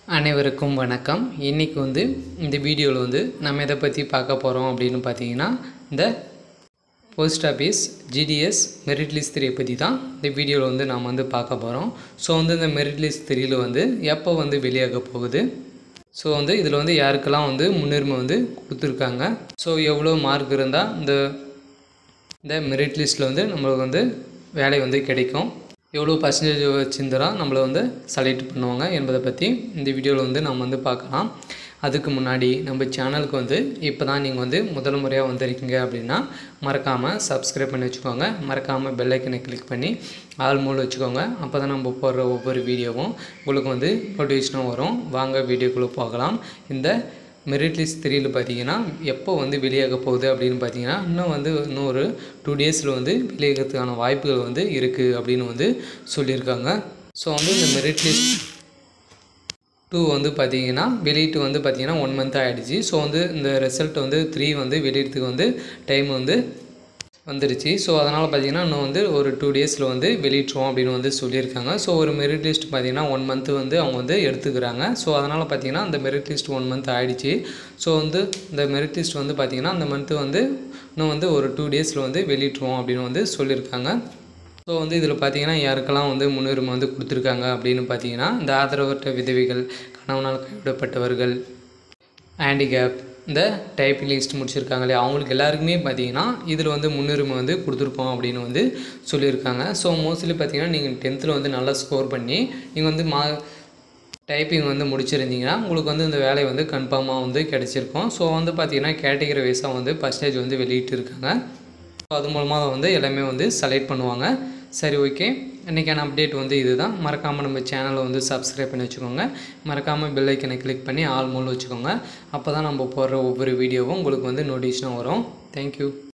அனைவருக்கும் வணக்கம் இன்றைக்கி வந்து இந்த வீடியோவில் வந்து நம்ம எதை பற்றி பார்க்க போகிறோம் அப்படின்னு பார்த்தீங்கன்னா இந்த post office GDS merit list த்ரீயை பற்றி தான் இந்த வீடியோவில் வந்து நாம் வந்து பார்க்க போகிறோம் ஸோ வந்து இந்த மெரிட் லிஸ்ட் த்ரீயில் வந்து எப்போ வந்து வெளியாக போகுது ஸோ வந்து இதில் வந்து யாருக்கெல்லாம் வந்து முன்னுரிமை வந்து கொடுத்துருக்காங்க ஸோ எவ்வளோ மார்க் இருந்தால் இந்த இந்த மெரிட் லிஸ்ட்டில் வந்து நம்மளுக்கு வந்து வேலை வந்து கிடைக்கும் எவ்வளோ பர்சன்டேஜ் வச்சுருந்தா நம்மளை வந்து செலக்ட் பண்ணுவாங்க என்பதை பற்றி இந்த வீடியோவில் வந்து நம்ம வந்து பார்க்கலாம் அதுக்கு முன்னாடி நம்ம சேனலுக்கு வந்து இப்போ தான் நீங்கள் வந்து முதல் முறையாக வந்திருக்கீங்க அப்படின்னா மறக்காமல் சப்ஸ்கிரைப் பண்ணி வச்சுக்கோங்க மறக்காமல் பெல் ஐக்கனை கிளிக் பண்ணி ஆல் மூலம் வச்சுக்கோங்க அப்போ தான் நம்ம போடுற ஒவ்வொரு வீடியோவும் உங்களுக்கு வந்து நோட்டிஃபிகேஷனும் வரும் வாங்க வீடியோக்குள்ளே போகலாம் இந்த மெரிட் லிஸ்ட் த்ரீயில் பார்த்தீங்கன்னா எப்போ வந்து வெளியாக போகுது அப்படின்னு பார்த்தீங்கன்னா இன்னும் வந்து இன்னும் ஒரு டூ டேஸில் வந்து வெளியாகிறதுக்கான வாய்ப்புகள் வந்து இருக்குது அப்படின்னு வந்து சொல்லியிருக்காங்க ஸோ வந்து இந்த மெரிட் லிஸ்ட் டூ வந்து பார்த்தீங்கன்னா வெளியிட்டு வந்து பார்த்தீங்கன்னா ஒன் மந்த் ஆகிடுச்சு ஸோ வந்து இந்த ரிசல்ட் வந்து த்ரீ வந்து வெளியிடத்துக்கு வந்து டைம் வந்து வந்துருச்சு ஸோ அதனால் பார்த்தீங்கன்னா இன்னும் வந்து ஒரு டூ டேஸில் வந்து வெளியிட்ருவோம் அப்படின்னு வந்து சொல்லியிருக்காங்க ஸோ ஒரு மெரிட் லிஸ்ட் பார்த்தீங்கன்னா ஒன் மந்த்து வந்து அவங்க வந்து எடுத்துக்கிறாங்க ஸோ அதனால் பார்த்தீங்கன்னா அந்த மெரிட் லிஸ்ட் ஒன் மந்த் ஆகிடுச்சு ஸோ வந்து இந்த மெரிட் லிஸ்ட் வந்து பார்த்தீங்கன்னா அந்த மந்த்து வந்து இன்னும் வந்து ஒரு டூ டேஸில் வந்து வெளியிட்ருவோம் அப்படின்னு வந்து சொல்லியிருக்காங்க ஸோ வந்து இதில் பார்த்தீங்கன்னா யாருக்கெல்லாம் வந்து முன்னுரிமை வந்து கொடுத்துருக்காங்க அப்படின்னு பார்த்தீங்கன்னா இந்த ஆதரவற்ற விதவைகள் கணவனால் கைவிடப்பட்டவர்கள் ஹேண்டிகேப் இந்த டைப்பிங் லிஸ்ட் முடிச்சிருக்காங்க இல்லையா அவங்களுக்கு எல்லாருக்குமே பார்த்தீங்கன்னா இதில் வந்து முன்னுரிமை வந்து கொடுத்துருக்கோம் அப்படின்னு வந்து சொல்லியிருக்காங்க ஸோ மோஸ்ட்லி பார்த்தீங்கன்னா நீங்கள் டென்த்தில் வந்து நல்லா ஸ்கோர் பண்ணி நீங்கள் வந்து மா டைப்பிங் வந்து முடிச்சிருந்தீங்கன்னா உங்களுக்கு வந்து இந்த வேலை வந்து கன்ஃபார்மாக வந்து கிடச்சிருக்கும் ஸோ வந்து பார்த்தீங்கன்னா கேட்டகரி வைஸாக வந்து பர்சன்டேஜ் வந்து வெளியிட்டு இருக்காங்க ஸோ அது மூலமாக வந்து எல்லாமே வந்து செலக்ட் பண்ணுவாங்க சரி ஓகே இன்றைக்கான அப்டேட் வந்து இதுதான் மறக்காமல் நம்ம சேனலை வந்து சப்ஸ்கிரைப் பண்ணி வச்சுக்கோங்க மறக்காமல் பெல் ஐக்கனை கிளிக் பண்ணி ஆல் மூலம் வச்சுக்கோங்க அப்போ தான் நம்ம போடுற ஒவ்வொரு வீடியோவும் உங்களுக்கு வந்து நோட்டிஃபிகேஷனாக வரும் தேங்க்யூ